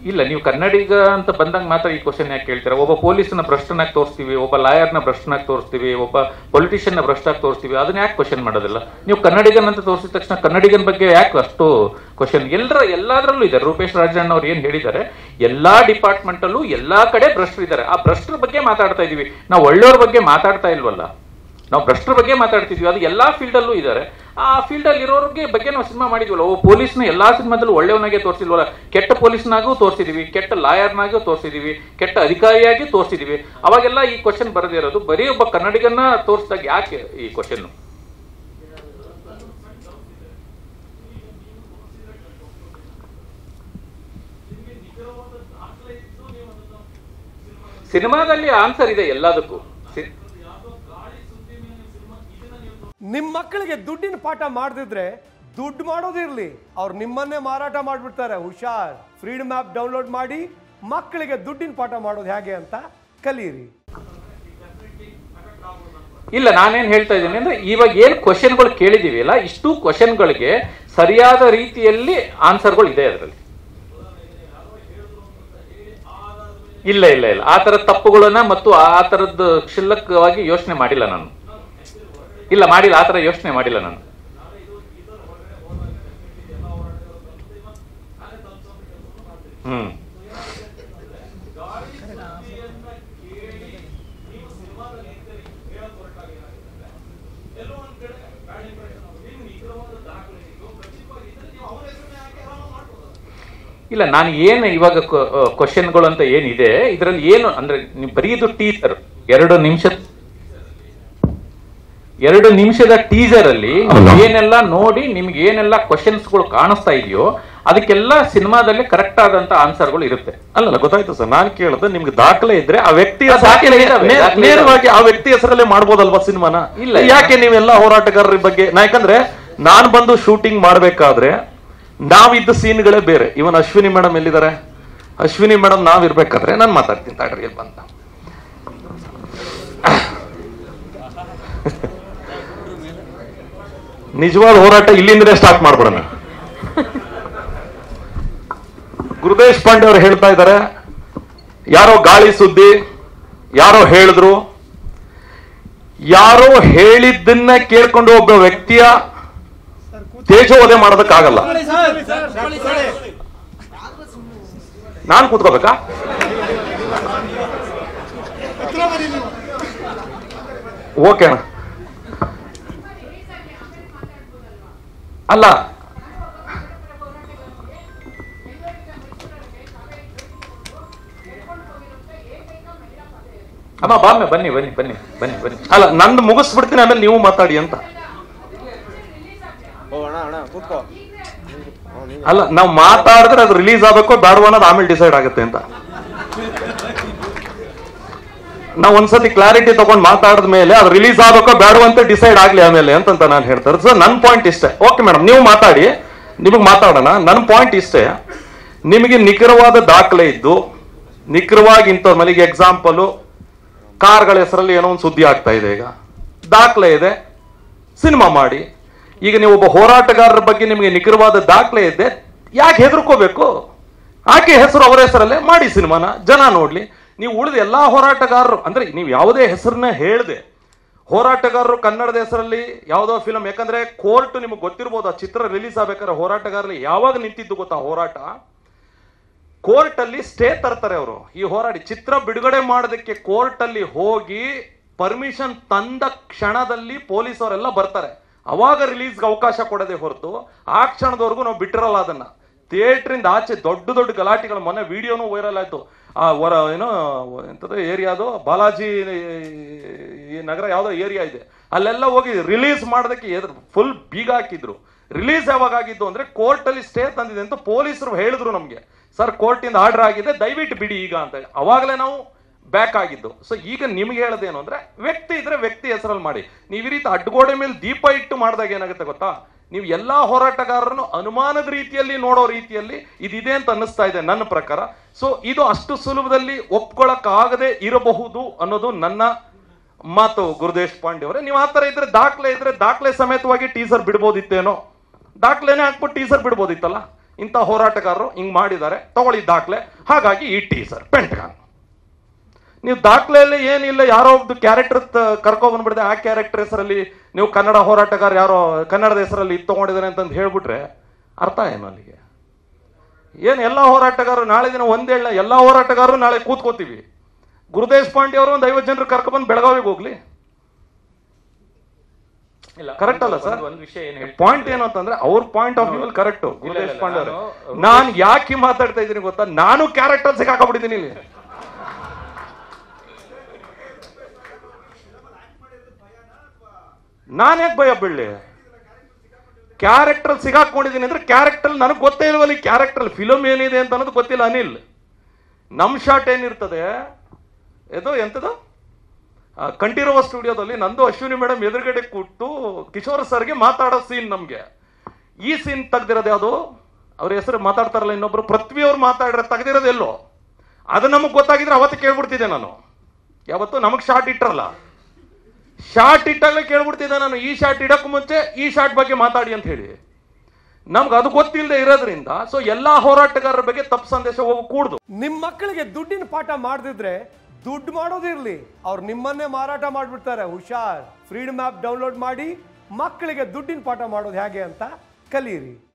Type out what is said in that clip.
ಇಲ್ಲ ನೀವು ಕನ್ನಡಿಗ ಅಂತ ಬಂದಾಗ ಮಾತ್ರ ಈ ಕ್ವಶನ್ ಯಾಕೆ ಕೇಳ್ತೀರಾ ಒಬ್ಬ ಪೊಲೀಸ್ನ ಭ್ರಷ್ಟನಾಗಿ ತೋರಿಸ್ತೀವಿ ಒಬ್ಬ ಲಾಯರ್ನ ಭ್ರಷ್ಟನಾಗಿ ತೋರಿಸ್ತೀವಿ ಒಬ್ಬ ಪೊಲಿಟಿಷಿಯನ್ನ ಭ್ರಷ್ಟಾಗಿ ತೋರಿಸ್ತೀವಿ ಅದನ್ನ ಯಾಕೆ ಕ್ವಶನ್ ಮಾಡೋದಿಲ್ಲ ನೀವು ಕನ್ನಡಿಗನ್ ಅಂತ ತೋರಿಸಿದ ತಕ್ಷಣ ಕನ್ನಡಿಗನ್ ಬಗ್ಗೆ ಯಾಕೆ ಅಷ್ಟು ಕ್ವಶನ್ ಎಲ್ಲರ ಎಲ್ಲಾದ್ರಲ್ಲೂ ಇದೆ ರೂಪೇಶ್ ರಾಜಣ್ಣ ಅವ್ರು ಏನ್ ಹೇಳಿದ್ದಾರೆ ಎಲ್ಲಾ ಡಿಪಾರ್ಟ್ಮೆಂಟ್ ಅಲ್ಲೂ ಎಲ್ಲಾ ಕಡೆ ಭ್ರಷ್ಟರಿದ್ದಾರೆ ಆ ಭ್ರಷ್ಟರ ಬಗ್ಗೆ ಮಾತಾಡ್ತಾ ಇದೀವಿ ನಾವು ಒಳ್ಳೆಯವ್ರ ಬಗ್ಗೆ ಮಾತಾಡ್ತಾ ಇಲ್ವಲ್ಲ ನಾವು ಭ್ರಷ್ಟರ ಬಗ್ಗೆ ಮಾತಾಡ್ತಿದ್ವಿ ಅದು ಎಲ್ಲಾ ಫೀಲ್ಡ್ ಅಲ್ಲೂ ಇದ್ದಾರೆ ಆ ಫೀಲ್ಡ್ ಅಲ್ಲಿ ಇರೋರಿಗೆ ಬಗ್ಗೆ ನಾವು ಸಿನಿಮಾ ಮಾಡಿದ್ವಲ್ಲ ಓ ಪೊಲೀಸ್ನ ಎಲ್ಲಾ ಸಿನಿಮಾದಲ್ಲೂ ಒಳ್ಳೆಯವನಾಗೆ ತೋರಿಸಿಲ್ವಲ್ಲ ಕೆಟ್ಟ ಪೊಲೀಸ್ನಾಗೂ ತೋರಿಸಿದೀವಿ ಕೆಟ್ಟ ಲಾಯರ್ನಾಗೂ ತೋರಿಸಿದೀವಿ ಕೆಟ್ಟ ಅಧಿಕಾರಿಯಾಗಿ ತೋರಿಸಿದೀವಿ ಅವಾಗೆಲ್ಲ ಈ ಕ್ವಶನ್ ಬರದೇ ಇರೋದು ಬರೀ ಒಬ್ಬ ಕನ್ನಡಿಗನ್ನ ತೋರಿಸಿದಾಗ ಯಾಕೆ ಈ ಕ್ವಶನ್ ಸಿನಿಮಾದಲ್ಲಿ ಆನ್ಸರ್ ಇದೆ ಎಲ್ಲದಕ್ಕೂ ಸಿ- ನಿಮ್ಮ ಮಕ್ಕಳಿಗೆ ದುಡ್ಡಿನ ಪಾಠ ಮಾಡದಿದ್ರೆ ದುಡ್ಡು ಮಾಡೋದಿರ್ಲಿ ಅವ್ರು ನಿಮ್ಮನ್ನೇ ಮಾರಾಟ ಮಾಡಿಬಿಡ್ತಾರೆ ಹುಷಾರ್ ಫ್ರೀಡಮ್ ಆ್ಯಪ್ ಡೌನ್ಲೋಡ್ ಮಾಡಿ ಮಕ್ಕಳಿಗೆ ದುಡ್ಡಿನ ಪಾಠ ಮಾಡೋದು ಹೇಗೆ ಅಂತ ಕಲೀರಿ ಇಲ್ಲ ನಾನೇನ್ ಹೇಳ್ತಾ ಇದ್ದೀನಿ ಅಂದ್ರೆ ಇವಾಗ ಏನ್ ಕ್ವಶನ್ಗಳು ಕೇಳಿದೀವಿ ಅಲ್ಲ ಇಷ್ಟು ಕ್ವಶನ್ಗಳಿಗೆ ಸರಿಯಾದ ರೀತಿಯಲ್ಲಿ ಆನ್ಸರ್ಗಳು ಇದೆ ಅದರಲ್ಲಿ ಇಲ್ಲ ಇಲ್ಲ ಇಲ್ಲ ಆ ತರದ ತಪ್ಪುಗಳನ್ನ ಮತ್ತು ಆ ತರದ್ದು ಕ್ಷುಲ್ಲಕವಾಗಿ ಯೋಚನೆ ಮಾಡಿಲ್ಲ ನಾನು ಇಲ್ಲ ಮಾಡಿಲ್ಲ ಆ ತರ ಯೋಚನೆ ಮಾಡಿಲ್ಲ ನಾನು ಹ್ಮ್ ಇಲ್ಲ ನಾನು ಏನು ಇವಾಗ ಕ್ವಶನ್ಗಳು ಅಂತ ಏನಿದೆ ಇದರಲ್ಲಿ ಏನು ಅಂದ್ರೆ ನೀವು ಬರೀದು ಟೀಸರ್ ಎರಡು ನಿಮಿಷ ಎರಡು ನಿಮಿಷದ ಟೀಸರ್ ಅಲ್ಲಿ ನೀವು ಏನೆಲ್ಲ ನೋಡಿ ನಿಮ್ಗೆ ಏನೆಲ್ಲ ಕ್ವಶನ್ಸ್ಗಳು ಕಾಣಿಸ್ತಾ ಇದೆಯೋ ಅದಕ್ಕೆಲ್ಲ ಸಿನಿಮಾದಲ್ಲಿ ಕರೆಕ್ಟ್ ಆದಂತ ಆನ್ಸರ್ಗಳು ಇರುತ್ತೆ ಅಲ್ಲಲ್ಲ ಗೊತ್ತಾಯ್ತು ಸರ್ ನಾನು ಕೇಳಿದ್ರೆ ನಿಮ್ಗೆ ದಾಖಲೆ ಇದ್ರೆ ಆ ವ್ಯಕ್ತಿ ಆ ದಾಖಲೆ ಇದಾವೆ, ನೇ- ದಾಖಲೆ ನೇರವಾಗಿ ಆ ವ್ಯಕ್ತಿ ಹೆಸರಲ್ಲೇ ಮಾಡ್ಬೋದಲ್ವಾ ಸಿನಿಮಾನ ಇಲ್ಲ. ಯಾಕೆ ನೀವೆಲ್ಲ ಹೋರಾಟಗಾರರ ಬಗ್ಗೆ ನಾ ಯಾಕಂದ್ರೆ ನಾನ್ ಬಂದು ಶೂಟಿಂಗ್ ಮಾಡ್ಬೇಕಾದ್ರೆ ನಾವಿದ್ದ ಸೀನ್ಗಳೇ ಬೇರೆ ಇವನ್ ಅಶ್ವಿನಿ ಮೇಡಮ್ ಎಲ್ಲಿದ್ದಾರೆ ಅಶ್ವಿನಿ ಮೇಡಮ್ ನಾವ್ ಇರ್ಬೇಕಾದ್ರೆ ನಾನು ಮಾತಾಡ್ತೀನಿ ತಾಡ್ರಿ ಇಲ್ಲಿ ಬಂದ ನಿಜವಾದ ಹೋರಾಟ ಇಲ್ಲಿಂದಲೇ ಸ್ಟಾರ್ಟ್ ಮಾಡ್ಬಿಡೋಣ ಗುರುದೇಶ್ ಪಾಂಡೆ ಅವರು ಹೇಳ್ತಾ ಇದ್ದಾರೆ ಯಾರೋ ಗಾಳಿ ಸುದ್ದಿ ಯಾರೋ ಹೇಳಿದ್ರು ಯಾರೋ ಹೇಳಿದ್ದನ್ನ ಕೇಳ್ಕೊಂಡು ಒಬ್ಬ ವ್ಯಕ್ತಿಯ ತೇಜೋವಧೆ ಮಾಡೋದಕ್ಕಾಗಲ್ಲ ನಾನ್ ಕೂತ್ಕೋಬೇಕಾ ಓಕೆ ಅಣ್ಣ ಅಲ್ಲ ಅಮ್ಮ ಬಾಮ್ಮೆ ಬನ್ನಿ ಬನ್ನಿ ಬನ್ನಿ ಬನ್ನಿ ಬನ್ನಿ ಅಲ್ಲ ನಂದು ಮುಗಿಸ್ಬಿಡ್ತೀನಿ ಆಮೇಲೆ ನೀವು ಮಾತಾಡಿ ಅಂತ ಅಲ್ಲ ನಾವು ಮಾತಾಡಿದ್ರೆ ಅದು ರಿಲೀಸ್ ಆಗಬೇಕೋ ಬೇಡವೋ ಅನ್ನೋದು ಆಮೇಲೆ ಡಿಸೈಡ್ ಆಗುತ್ತೆ ಅಂತ ನಾವು ಒಂದ್ಸತಿ ಕ್ಲಾರಿಟಿ ತಗೊಂಡ್ ಮಾತಾಡಿದ ಮೇಲೆ ಅದು ರಿಲೀಸ್ ಆಗಬೇಕೋ ಬೇಡವೋ ಅಂತ ಡಿಸೈಡ್ ಆಗ್ಲಿ ಆಮೇಲೆ ಅಂತಂತ ನಾನು ಹೇಳ್ತಾರೆ ಸೊ ನನ್ನ ಪಾಯಿಂಟ್ ಇಷ್ಟೇ ಓಕೆ ಮೇಡಮ್ ನೀವು ಮಾತಾಡಿ ನಿಮಗೆ ಮಾತಾಡೋಣ ನನ್ನ ಪಾಯಿಂಟ್ ಇಷ್ಟೇ ನಿಮಗೆ ನಿಖರವಾದ ದಾಖಲೆ ಇದ್ದು ನಿಖರವಾಗಿ ಇಂಥ ಮನೆಗೆ ಎಕ್ಸಾಂಪಲು ಕಾರ್ಗಳ ಹೆಸರಲ್ಲಿ ಏನೋ ಒಂದು ಸುದ್ದಿ ಆಗ್ತಾ ಇದೆ ಈಗ ದಾಖಲೆ ಇದೆ ಸಿನಿಮಾ ಮಾಡಿ ಈಗ ನೀವು ಒಬ್ಬ ಹೋರಾಟಗಾರರ ಬಗ್ಗೆ ನಿಮಗೆ ನಿಖರವಾದ ದಾಖಲೆ ಇದೆ ಯಾಕೆ ಹೆದರ್ಕೋಬೇಕು ಆಕೆ ಹೆಸರು ಅವರ ಹೆಸರಲ್ಲೇ ಮಾಡಿ ಸಿನಿಮಾನ ಜನ ನೋಡ್ಲಿ ನೀವು ಉಳಿದ ಎಲ್ಲಾ ಹೋರಾಟಗಾರರು ಅಂದ್ರೆ ನೀವು ಯಾವುದೇ ಹೆಸರನ್ನ ಹೇಳ್ದೆ ಹೋರಾಟಗಾರರು ಕನ್ನಡದ ಹೆಸರಲ್ಲಿ ಯಾವುದೋ ಫಿಲಂ ಯಾಕಂದ್ರೆ ಕೋರ್ಟ್ ನಿಮಗೆ ಗೊತ್ತಿರ್ಬೋದು ಆ ಚಿತ್ರ ರಿಲೀಸ್ ಆಗ್ಬೇಕಾದ್ರೆ ಹೋರಾಟಗಾರರಲ್ಲಿ ಯಾವಾಗ ನಿಂತಿದ್ದು ಗೊತ್ತಾ ಹೋರಾಟ ಕೋರ್ಟ್ ಅಲ್ಲಿ ಸ್ಟೇ ತರ್ತಾರೆ ಅವರು ಈ ಹೋರಾಡಿ ಚಿತ್ರ ಬಿಡುಗಡೆ ಮಾಡೋದಕ್ಕೆ ಕೋರ್ಟ್ ಅಲ್ಲಿ ಹೋಗಿ ಪರ್ಮಿಷನ್ ತಂದ ಕ್ಷಣದಲ್ಲಿ ಪೊಲೀಸ್ ಅವರೆಲ್ಲ ಬರ್ತಾರೆ ಅವಾಗ ರಿಲೀಸ್ಗೆ ಅವಕಾಶ ಕೊಡದೆ ಹೊರತು ಆ ಕ್ಷಣದವರೆಗೂ ನಾವು ಬಿಟ್ಟಿರಲ್ಲ ಅದನ್ನ ಥಿಯೇಟ್ರಿಂದ ಆಚೆ ದೊಡ್ಡ ದೊಡ್ಡ ಗಲಾಟೆಗಳು ಮೊನ್ನೆ ವಿಡಿಯೋನು ವೈರಲ್ ಆಯ್ತು ಆ ಹೊರ ಏನೋ ಎಂತದ ಏರಿಯಾದು ಬಾಲಾಜಿ ಈ ನಗರ ಯಾವ್ದೋ ಏರಿಯಾ ಇದೆ ಅಲ್ಲೆಲ್ಲ ಹೋಗಿ ರಿಲೀಸ್ ಮಾಡೋದಕ್ಕೆ ಎದುರು ಫುಲ್ ಬೀಗ ಹಾಕಿದ್ರು ರಿಲೀಸ್ ಯಾವಾಗ ಆಗಿದ್ದು ಅಂದ್ರೆ ಕೋರ್ಟ್ ಅಲ್ಲಿ ಸ್ಟೇ ತಂದಿದೆ ಅಂತ ಪೊಲೀಸರು ಹೇಳಿದ್ರು ನಮ್ಗೆ ಸರ್ ಕೋರ್ಟ್ ಇಂದ ಆರ್ಡರ್ ಆಗಿದೆ ದಯವಿಟ್ಟು ಬಿಡಿ ಈಗ ಅಂತ ಹೇಳಿ ಅವಾಗಲೇ ನಾವು ಬ್ಯಾಕ್ ಆಗಿದ್ದು ಸೊ ಈಗ ನಿಮ್ಗೆ ಹೇಳೋದೇನು ಅಂದ್ರೆ ವ್ಯಕ್ತಿ ಇದ್ರೆ ವ್ಯಕ್ತಿ ಹೆಸರಲ್ಲಿ ಮಾಡಿ ನೀವು ಈ ರೀತಿ ಅಡ್ಗೋಡೆ ಮೇಲೆ ದೀಪ ಇಟ್ಟು ಮಾಡಿದಾಗ ಏನಾಗುತ್ತೆ ಗೊತ್ತಾ ನೀವು ಎಲ್ಲಾ ಹೋರಾಟಗಾರರನ್ನು ಅನುಮಾನದ ರೀತಿಯಲ್ಲಿ ನೋಡೋ ರೀತಿಯಲ್ಲಿ ಇದಿದೆ ಅಂತ ಅನ್ನಿಸ್ತಾ ಇದೆ ನನ್ನ ಪ್ರಕಾರ ಸೊ ಇದು ಅಷ್ಟು ಸುಲಭದಲ್ಲಿ ಒಪ್ಕೊಳಕ್ಕಾಗದೆ ಇರಬಹುದು ಅನ್ನೋದು ನನ್ನ ಮಾತು ಗುರುದೇಶ್ ಪಾಂಡೆ ಅವರೇ ನೀವು ಆ ತರ ಇದ್ರೆ ದಾಖಲೆ ಇದ್ರೆ ದಾಖಲೆ ಸಮೇತವಾಗಿ ಟೀಸರ್ ಬಿಡ್ಬೋದಿತ್ತೇನೋ ದಾಖಲೆನೇ ಹಾಕ್ಬಿಟ್ಟು ಟೀಸರ್ ಬಿಡ್ಬೋದಿತ್ತಲ್ಲ ಇಂಥ ಹೋರಾಟಗಾರರು ಹಿಂಗ್ ಮಾಡಿದ್ದಾರೆ ತಗೊಳ್ಳಿ ದಾಖಲೆ ಹಾಗಾಗಿ ಈ ಟೀಸರ್ ಪೆಂಟಗಾನ್ ನೀವು ದಾಖಲೆಯಲ್ಲಿ ಏನಿಲ್ಲ ಯಾರೋ ಒಬ್ದು ಕ್ಯಾರೆಕ್ಟರ್ ಕರ್ಕೊಂಡ್ ಬಂದ್ಬಿಡಿದೆ ಆ ಕ್ಯಾರೆಕ್ಟರ್ ಹೆಸರಲ್ಲಿ ನೀವು ಕನ್ನಡ ಹೋರಾಟಗಾರ ಯಾರೋ ಕನ್ನಡದ ಹೆಸರಲ್ಲಿ ಇದು ತಗೊಂಡಿದ್ದಾರೆ ಅಂತಂದು ಹೇಳ್ಬಿಟ್ರೆ ಅರ್ಥ ಏನು ಅಲ್ಲಿಗೆ ಏನು ಎಲ್ಲ ಹೋರಾಟಗಾರರು ನಾಳೆ ದಿನ ಒಂದೇಳ ಎಲ್ಲ ಹೋರಾಟಗಾರರು ನಾಳೆ ಕೂತ್ಕೋತೀವಿ ಗುರುದೇಶ್ ಪಾಂಡೆ ಅವರು ಒಂದು ಐವತ್ತು ಜನರು ಕರ್ಕೊಂಡ್ಬಂದು ಬೆಳಗಾವಿಗೆ ಹೋಗ್ಲಿ ಇಲ್ಲ ಕರೆಕ್ಟ್ ಅಲ್ಲ ಒಂದು- ಸರ್ ಒಂದು- ಒಂದು ವಿಷಯ ಏನ್ ಹೇಳ್ತೀನಿ ಪಾಯಿಂಟ್ ಏನು ಅಂತಂದ್ರೆ ಅವ್ರ point of view correct Gurudesh ಇಲ್ಲ, ಪಾಂಡೆ ನಾನು- ಅವರು ನಾನು ಯಾಕೆ ಮಾತಾಡ್ತಾ ಇದ್ದೀನಿ ಗೊತ್ತಾ ನಾನು ಕ್ಯಾರೆಕ್ಟರ್ ಸಿಕ್ಕಾಕೊಂಡ್ಬಿಟ್ಟಿದ್ದೀನಿ ಇಲ್ಲಿ ನಾನು ಯಾಕೆ ಭಯ ಬೀಳಲಿ ಕ್ಯಾರೆಕ್ಟರ್ ಸಿಗಾಕೊಂಡಿದ್ದೀನಿ ಅಂದ್ರೆ ಕ್ಯಾರೆಕ್ಟರ್ ನನಗೆ ಗೊತ್ತೇ ಇಲ್ವಲ್ಲ ಈ ಕ್ಯಾರೆಕ್ಟರ್ ಫಿಲಮ್ ಏನಿದೆ ಅಂತ ಅನ್ನೋದು ಗೊತ್ತಿಲ್ಲ ಅನಿಲ್ ನಮ್ ಶಾಟ್ ಏನಿರ್ತದೆ ಇದು ಎಂತದು ಆ, ಕಂಠೀರವ ಸ್ಟುಡಿಯೋದಲ್ಲಿ ನಂದು ಅಶ್ವಿನಿ ಮೇಡಮ್ ಎದುರುಗಡೆ ಕೂತು ಕಿಶೋರ್ ಸರ್ಗೆ ಮಾತಾಡೋ ಸೀನ್ ನಮ್ಗೆ ಈ ಸೀನ್ ತೆಗ್ದಿರೋದು ಯಾವುದು ಅವ್ರ ಹೆಸರು ಮಾತಾಡ್ತಾರಲ್ಲ ಇನ್ನೊಬ್ರು ಪೃಥ್ವಿ ಅವ್ರು ಮಾತಾಡಿರೋ ತೆಗ್ದಿರೋದು ಎಲ್ಲೋ ಅದು ನಮಗೆ ಗೊತ್ತಾಗಿದ್ರೆ ಅವತ್ತು ಕೇಳ್ಬಿಡ್ತಿದ್ದೆ ನಾನು ಯಾವತ್ತು ನಮಗೆ ಶಾರ್ಟ್ ಇಟ್ಟರಲ್ಲ ಶಾರ್ಟ್ ಇಟ್ಟಾಗಲೇ ಕೇಳ್ಬಿಡ್ತಿದ್ದೆ ನಾನು ಈ ಶಾರ್ಟ್ ಇಡಕ್ಕೂ ಮುಂಚೆ ಈ ಶಾರ್ಟ್ ಬಗ್ಗೆ ಮಾತಾಡಿ ಅಂತ ಹೇಳಿ ನಮ್ಗೆ ಅದು ಗೊತ್ತಿಲ್ಲದೆ ಇರೋದ್ರಿಂದ ಸೊ ಎಲ್ಲಾ ಹೋರಾಟಗಾರರ ಬಗ್ಗೆ ತಪ್ಪು ಸಂದೇಶ ಹೋಗಿ ಕೂಡ್ದು ನಿಮ್ಮ ಮಕ್ಕಳಿಗೆ ದುಡ್ಡಿನ ಪಾಠ ಮಾಡದಿದ್ರೆ ದುಡ್ಡು ಮಾಡೋದಿರ್ಲಿ ಅವ್ರು ನಿಮ್ಮನ್ನೇ ಮಾರಾಟ ಮಾಡಿಬಿಡ್ತಾರೆ ಹುಷಾರ್ ಫ್ರೀಡಮ್ ಆ್ಯಪ್ ಡೌನ್ಲೋಡ್ ಮಾಡಿ ಮಕ್ಕಳಿಗೆ ದುಡ್ಡಿನ ಪಾಠ ಮಾಡೋದು ಹೇಗೆ ಅಂತ ಕಲೀರಿ